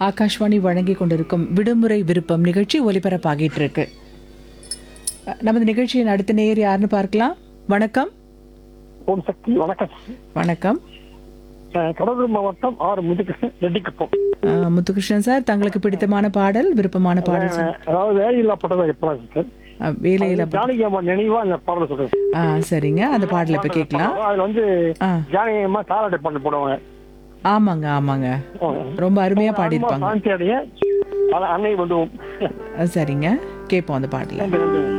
ஆகாஷ்வாணி வழங்கி கொண்டிருக்கும் விடுமுறை விருப்பம் நிகழ்ச்சி ஒலிபரப்பாகிட்டு இருக்கு அஹ், நமது நிகழ்ச்சியின் அடுத்த நேயர் யாருன்னு பார்க்கலாம் வணக்கம் ஓம் சக்தி வணக்கம் வணக்கம் அஹ் கடலூர் மாவட்டம் ஆறு முதுகு ரெட்டிக்குப்பம் அஹ், முத்துகிருஷ்ணன் சார் தங்களுக்கு பிடித்தமான பாடல் விருப்பமான பாடல் சார். அஹ் அதாவது வேலையில்லா பட்டதை எப்பலாம் சார் அஹ், வேலையில ஜானகி அம்மா நினைவா அந்த பாடல சொல்றேன் ஆ சரிங்க அந்த பாடல் இப்ப கேட்கலாம் அதுல வந்து ஆ ஜானகி அம்மா தாராட்டை பாட்டு போடுவாங்க ஆமாங்க ஆமாங்க ரொம்ப அருமையா பாடியிருப்பாங்க சாந்தி அடைய அன்னை வந்து அஹ், சரிங்க கேட்போம் அந்த பாடல நன்றி, நன்றி.